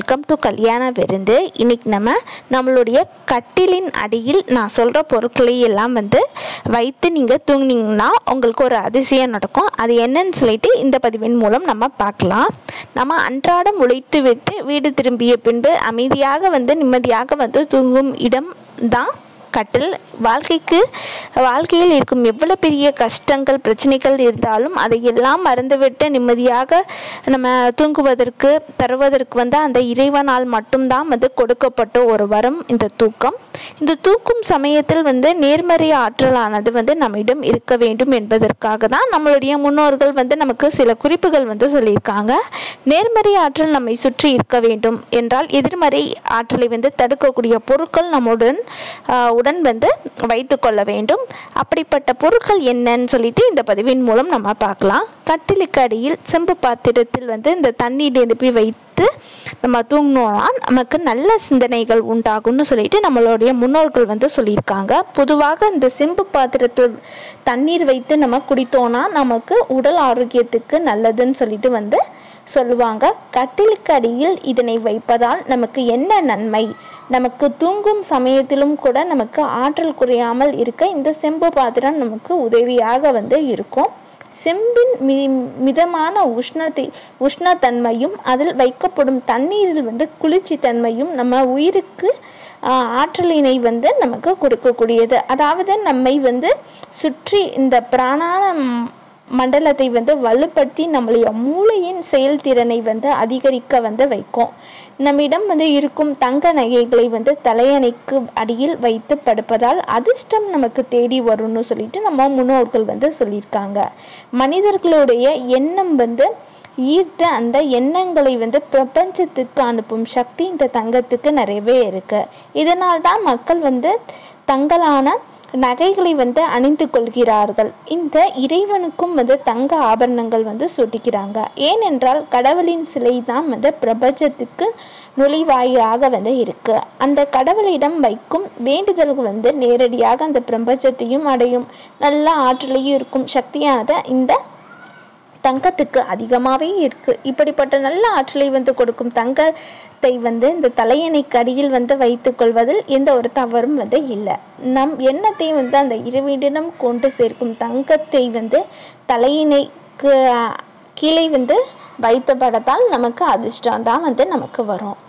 welcome to கல்யாண விருந்து இன்னைக்கு நம்ம நம்மளுடைய கட்டிலின் அடியில் நான் சொல்கிற பொருட்களை எல்லாம் வந்து வைத்து நீங்கள் தூங்குனீங்கன்னா உங்களுக்கு ஒரு அதிசயம் நடக்கும் அது என்னன்னு சொல்லிட்டு இந்த பதிவின் மூலம் நம்ம பார்க்கலாம் நம்ம அன்றாடம் உழைத்து விட்டு வீடு திரும்பிய பின்பு அமைதியாக வந்து நிம்மதியாக வந்து தூங்கும் இடம் தான் கட்டில் வாழ்க்கைக்கு வாழ்க்கையில் இருக்கும் எவ்வளோ பெரிய கஷ்டங்கள் பிரச்சனைகள் இருந்தாலும் அதை எல்லாம் மறந்துவிட்டு நிம்மதியாக நம்ம தூங்குவதற்கு தருவதற்கு வந்து அந்த இறைவனால் மட்டும்தான் வந்து கொடுக்கப்பட்ட ஒரு வரம் இந்த தூக்கம் இந்த தூக்கும் சமயத்தில் வந்து நேர்மறை ஆற்றலானது வந்து நம்மிடம் இருக்க வேண்டும் என்பதற்காக தான் நம்மளுடைய முன்னோர்கள் வந்து நமக்கு சில குறிப்புகள் வந்து சொல்லியிருக்காங்க நேர்மறை ஆற்றல் நம்மை சுற்றி இருக்க வேண்டும் என்றால் எதிர்மறை ஆற்றலை வந்து தடுக்கக்கூடிய பொருட்கள் நம்முடன் ஆஹ், உடன் வந்து வைத்து கொள்ள வேண்டும் அப்படிப்பட்ட பொருட்கள் என்னன்னு சொல்லிட்டு இந்த பதிவின் மூலம் நம்ம பார்க்கலாம் கட்டிலுக்கு அடியில் செம்பு பாத்திரத்தில் வந்து இந்த தண்ணீர் நிரப்பி வைத்து நம்ம தூங்கினோம்னா நமக்கு நல்ல சிந்தனைகள் உண்டாகும்னு சொல்லிட்டு நம்மளுடைய முன்னோர்கள் வந்து சொல்லியிருக்காங்க பொதுவாக இந்த செம்பு பாத்திரத்தில் தண்ணீர் வைத்து நம்ம குடித்தோம்னா நமக்கு உடல் ஆரோக்கியத்துக்கு நல்லதுன்னு சொல்லிட்டு வந்து சொல்லுவாங்க கட்டிலுக்கு அடியில் இதனை வைப்பதால் நமக்கு என்ன நன்மை நமக்கு தூங்கும் சமயத்திலும் கூட நமக்கு ஆற்றல் குறையாமல் இருக்க இந்த செம்பு பாத்திரம் நமக்கு உதவியாக வந்து இருக்கும் செம்பின் மி மிதமான உஷ்ணத்தை உஷ்ணத்தன்மையும் அதில் வைக்கப்படும் தண்ணீரில் வந்து குளிர்ச்சி தன்மையும் நம்ம உயிருக்கு ஆஹ், ஆற்றலினை வந்து நமக்கு கொடுக்கக்கூடியது அதாவது நம்மை வந்து சுற்றி இந்த பிராணான ம்- மண்டலத்தை வந்து வலுப்படுத்தி நம்மளுடைய மூளையின் செயல்திறனை வந்து அதிகரிக்க வந்து வைக்கும் நம்மிடம் வந்து இருக்கும் தங்க நகைகளை வந்து தலையணைக்கு அடியில் வைத்து படுப்பதால் அதிர்ஷ்டம் நமக்கு தேடி வரும்னு சொல்லிட்டு நம்ம முன்னோர்கள் வந்து சொல்லியிருக்காங்க மனிதர்களுடைய எண்ணம் வந்து ஈர்த்த அந்த எண்ணங்களை வந்து பிரபஞ்சத்துக்கு அனுப்பும் சக்தி இந்த தங்கத்துக்கு நிறையவே இருக்கு இதனால் தான் மக்கள் வந்து தங்களான நகைகளை வந்து அணிந்து கொள்கிறார்கள் இந்த இறைவனுக்கும் வந்து தங்க ஆபரணங்கள் வந்து சூட்டிக்கிறாங்க ஏனென்றால் கடவுளின் சிலை தான் வந்து பிரபஞ்சத்துக்கு நுழைவாயாக வந்து இருக்கு அந்த கடவுளிடம் வைக்கும் வேண்டுதல்கள் வந்து நேரடியாக அந்த பிரபஞ்சத்தையும் அடையும் நல்ல ஆற்றலையும் இருக்கும் சக்தியானது இந்த தங்கத்துக்கு அதிகமாகவே இருக்கு இப்படிப்பட்ட நல்ல ஆற்றலை வந்து கொடுக்கும் தங்கத்தை வந்து இந்த தலையணைக்கு அடியில் வந்து வைத்துக்கொள்வதில் எந்த ஒரு தவறும் வந்து இல்லை நம் எண்ணத்தை வந்து அந்த இறைவனிடம் கொண்டு சேர்க்கும் தங்கத்தை வந்து தலையணைக்கு அஹ், கீழே வந்து வைத்தபடத்தால் நமக்கு அதிர்ஷ்டம் தான் வந்து நமக்கு வரும்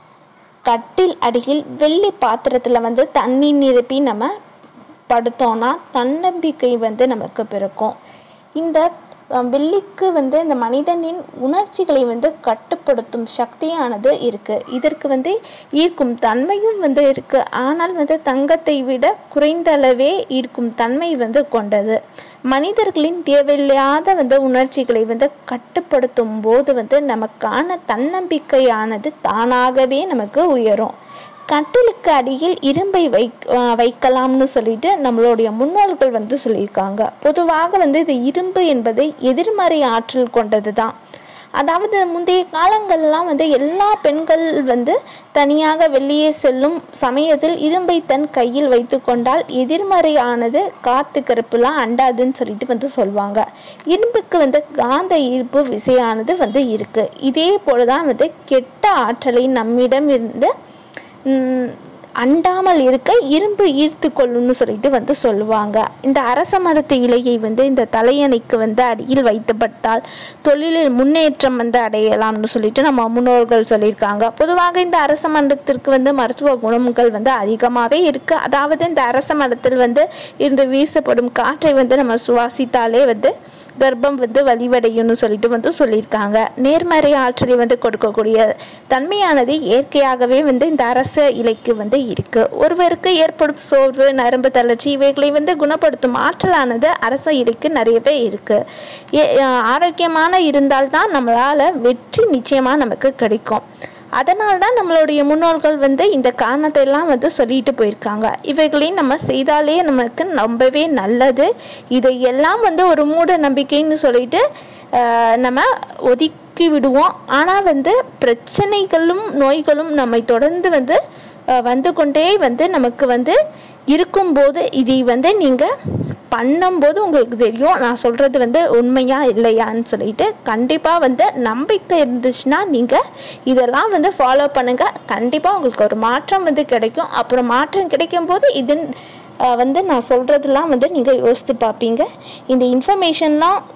கட்டில் அடியில் வெள்ளி பாத்திரத்தில் வந்து தண்ணி நிரப்பி நம்ம படுத்தோம்னா தன்னம்பிக்கை வந்து நமக்கு பிறக்கும் இந்த அஹ், வெள்ளிக்கு வந்து இந்த மனிதனின் உணர்ச்சிகளை வந்து கட்டுப்படுத்தும் சக்தியானது இருக்கு இதற்கு வந்து ஈர்க்கும் தன்மையும் வந்து இருக்கு ஆனால் வந்து தங்கத்தை விட குறைந்த அளவே ஈர்க்கும் தன்மை வந்து கொண்டது மனிதர்களின் தேவையில்லாத வந்து உணர்ச்சிகளை வந்து கட்டுப்படுத்தும் போது வந்து நமக்கான தன்னம்பிக்கையானது தானாகவே நமக்கு உயரும் கட்டிலுக்கு அடியில் இரும்பை வை அஹ் வைக்கலாம்னு சொல்லிட்டு நம்மளுடைய முன்னோர்கள் வந்து சொல்லியிருக்காங்க பொதுவாக வந்து இது இரும்பு என்பது எதிர்மறை ஆற்றல் கொண்டது தான் அதாவது முந்தைய காலங்கள்லாம் வந்து எல்லா பெண்கள் வந்து தனியாக வெளியே செல்லும் சமயத்தில் இரும்பை தன் கையில் வைத்து கொண்டால் எதிர்மறையானது காத்து கருப்புலாம் அண்டாதுன்னு சொல்லிட்டு வந்து சொல்லுவாங்க இரும்புக்கு வந்து காந்த ஈர்ப்பு விசையானது வந்து இருக்கு இதே போல தான் வந்து கெட்ட ஆற்றலை நம்மிடம் இருந்து ம், அண்டாமல் இருக்க இரும்பு ஈர்த்து கொள்ளும்னு சொல்லிட்டு வந்து சொல்லுவாங்க இந்த அரச மரத்து இலையை வந்து இந்த தலையணைக்கு வந்து அடியில் வைத்துப்பட்டால் தொழிலில் முன்னேற்றம் வந்து அடையலாம்னு சொல்லிட்டு நம்ம முன்னோர்கள் சொல்லியிருக்காங்க பொதுவாக இந்த அரச மரத்திற்கு வந்து மருத்துவ குணங்கள் வந்து அதிகமாகவே இருக்கு அதாவது இந்த அரச மரத்தில் வந்து இருந்து வீசப்படும் காற்றை வந்து நம்ம சுவாசித்தாலே வந்து கர்ப்பம் வந்து வலிவடையும்னு சொல்லிட்டு வந்து சொல்லியிருக்காங்க நேர்மறை ஆற்றலை வந்து கொடுக்கக்கூடிய தன்மையானது இயற்கையாகவே வந்து இந்த அரச இலைக்கு வந்து இருக்கு ஒருவருக்கு ஏற்படும் சோர்வு நரம்பு தளர்ச்சி இவைகளை வந்து குணப்படுத்தும் ஆற்றலானது அரச இலைக்கு நிறையவே இருக்கு ஏ- ஆரோக்கியமான இருந்தால்தான் நம்மளால வெற்றி நிச்சயமா நமக்கு கிடைக்கும் அதனால தான் நம்மளுடைய முன்னோர்கள் வந்து இந்த காரணத்தை எல்லாம் வந்து சொல்லிட்டு போயிருக்காங்க இவைகளையும் நம்ம செய்தாலே நமக்கு ரொம்பவே நல்லது இதையெல்லாம் வந்து ஒரு மூட நம்பிக்கைன்னு சொல்லிட்டு ஆஹ், நம்ம ஒதுக்கி விடுவோம் ஆனால் வந்து பிரச்சனைகளும் நோய்களும் நம்மை தொடர்ந்து வந்து ஆஹ், வந்து கொண்டே வந்து நமக்கு வந்து இருக்கும்போது இதை வந்து நீங்கள் பண்ணும்போது உங்களுக்கு தெரியும் நான் சொல்கிறது வந்து உண்மையா இல்லையான்னு சொல்லிட்டு கண்டிப்பாக வந்து நம்பிக்கை இருந்துச்சுன்னா நீங்கள் இதெல்லாம் வந்து ஃபாலோ பண்ணுங்கள் கண்டிப்பாக உங்களுக்கு ஒரு மாற்றம் வந்து கிடைக்கும் அப்புறம் மாற்றம் கிடைக்கும் போது இது அஹ் வந்து நான் சொல்கிறதெல்லாம் வந்து நீங்கள் யோசித்து பார்ப்பீங்க இந்த இன்ஃபர்மேஷன்லாம்